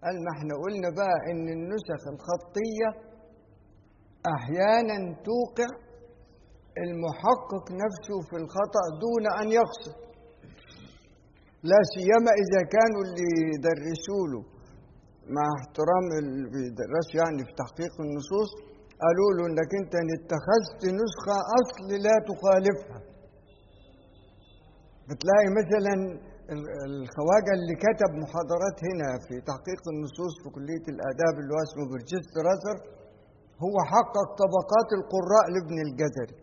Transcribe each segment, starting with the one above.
قال ما احنا قلنا بقى ان النسخ الخطية احيانا توقع المحقق نفسه في الخطأ دون ان يقصد لا سيما اذا كانوا اللي يدرسوا له مع احترام اللي بيدرسوا يعني في تحقيق النصوص قالوا له انك انت ان اتخذت نسخة اصل لا تخالفها بتلاقي مثلا الخواجة اللي كتب محاضرات هنا في تحقيق النصوص في كلية الآداب اللي هو اسمه برجست راسر هو حقق طبقات القراء لابن الجزري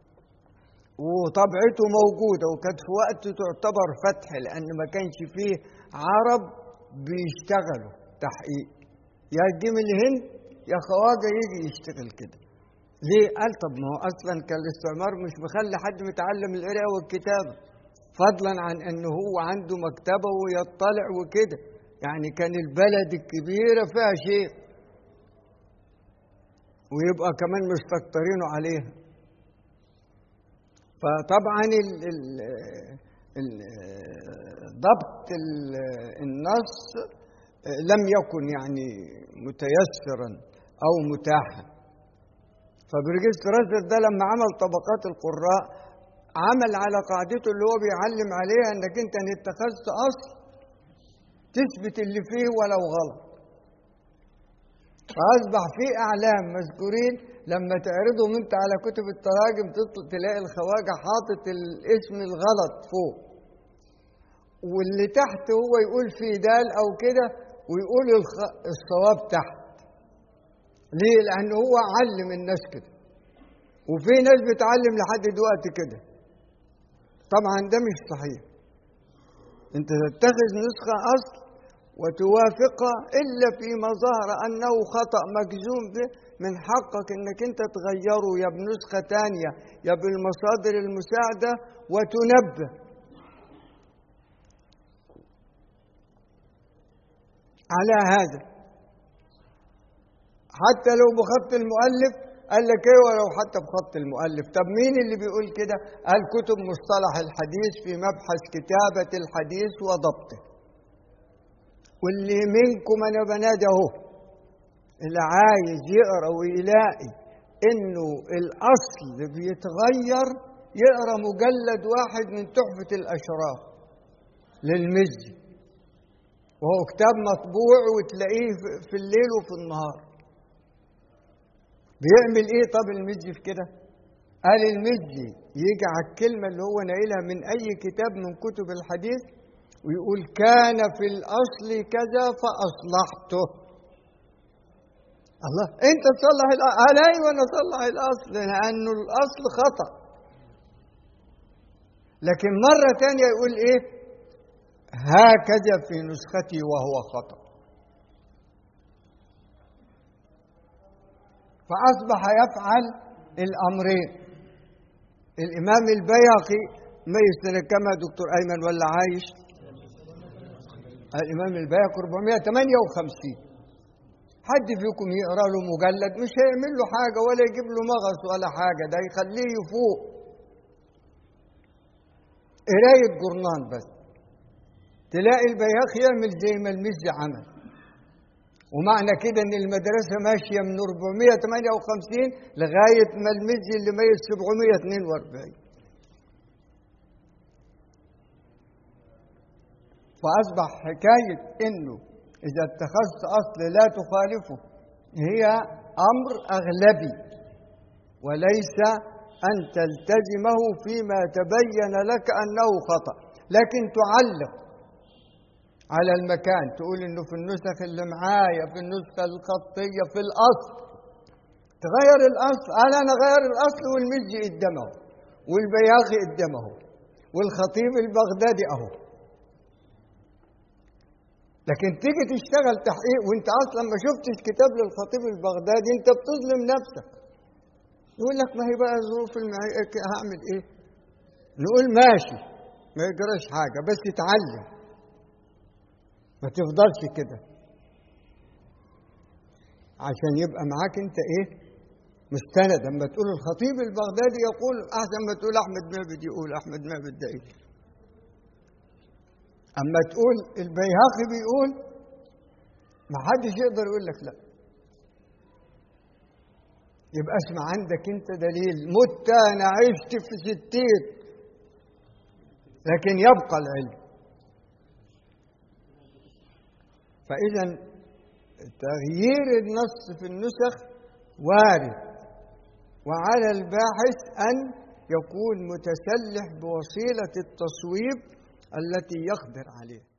وطبعته موجودة وكانت في وقت تعتبر فتح لأن ما كانش فيه عرب بيشتغلوا تحقيق يا يجي من الهند يا خواجة يجي يشتغل كده ليه؟ قال طب ما هو أصلا كان الاستعمار مش مخلي حد متعلم القراءة والكتابة فضلا عن انه هو عنده مكتبه ويطلع وكده يعني كان البلد الكبيرة فيها شيء ويبقى كمان مستكترينه عليها فطبعا ال ال ال ضبط النص لم يكن يعني متيسرا او متاحا فبرجست راسل ده لما عمل طبقات القراء عمل على قاعدته اللي هو بيعلم عليها انك انت ان اتخذت اصل تثبت اللي فيه ولو غلط فاصبح في اعلام مذكورين لما تعرضهم انت على كتب التراجم تلاقي الخواجه حاطط الاسم الغلط فوق واللي تحت هو يقول في دال او كده ويقول الصواب تحت ليه لان هو علم الناس كده وفي ناس بتعلم لحد دلوقتي كده طبعا ده مش صحيح انت تتخذ نسخة أصل وتوافقها إلا فيما ظهر أنه خطأ مجزوم به من حقك أنك أنت تغيره يا بنسخة تانية يا بالمصادر المساعدة وتنبه على هذا حتى لو بخط المؤلف قال لك ايه ولو حتى بخط المؤلف طب مين اللي بيقول كده قال كتب مصطلح الحديث في مبحث كتابة الحديث وضبطه واللي منكم انا بنادي اهو اللي عايز يقرا ويلاقي انه الاصل بيتغير يقرا مجلد واحد من تحفة الاشراف للمزي وهو كتاب مطبوع وتلاقيه في الليل وفي النهار بيعمل ايه طب المزي في كده قال المزي يجي على الكلمة اللي هو نايلها من أي كتاب من كتب الحديث ويقول كان في الأصل كذا فأصلحته الله أنت تصلح الأصل قال أيوة أنا أصلح الأصل لأنه الأصل خطأ لكن مرة ثانية يقول إيه هكذا في نسختي وهو خطأ فأصبح يفعل الأمرين الإمام البيهقي ميت سنة كما دكتور أيمن ولا عايش الإمام البيهقي 458 حد فيكم يقرأ له مجلد مش هيعمل له حاجة ولا يجيب له مغص ولا حاجة ده يخليه يفوق قراية جورنان بس تلاقي البيهقي يعمل زي ما المزي عمل ومعنى كده ان المدرسه ماشيه من 458 لغايه ما المزي اللي ميت 742 فاصبح حكايه انه اذا اتخذت اصل لا تخالفه هي امر اغلبي وليس ان تلتزمه فيما تبين لك انه خطا لكن تعلق على المكان تقول انه في النسخ اللي معايا في النسخه الخطيه في الاصل تغير الاصل قال انا غير الاصل والمزي قدامه والبياغي قدامه والخطيب البغدادي اهو لكن تيجي تشتغل تحقيق وانت اصلا ما شفتش كتاب للخطيب البغدادي انت بتظلم نفسك يقول لك ما هي بقى ظروف المعي... هعمل ايه نقول ماشي ما يجراش حاجه بس اتعلم ما تفضلش كده عشان يبقى معاك انت ايه مستند اما تقول الخطيب البغدادي يقول احسن ما تقول احمد معبد يقول احمد معبد ده ايه اما تقول البيهقي بيقول ما حدش يقدر يقول لك لا يبقى اسمع عندك انت دليل مت انا عشت في ستين لكن يبقى العلم فاذا تغيير النص في النسخ وارد وعلى الباحث ان يكون متسلح بوسيله التصويب التي يقدر عليها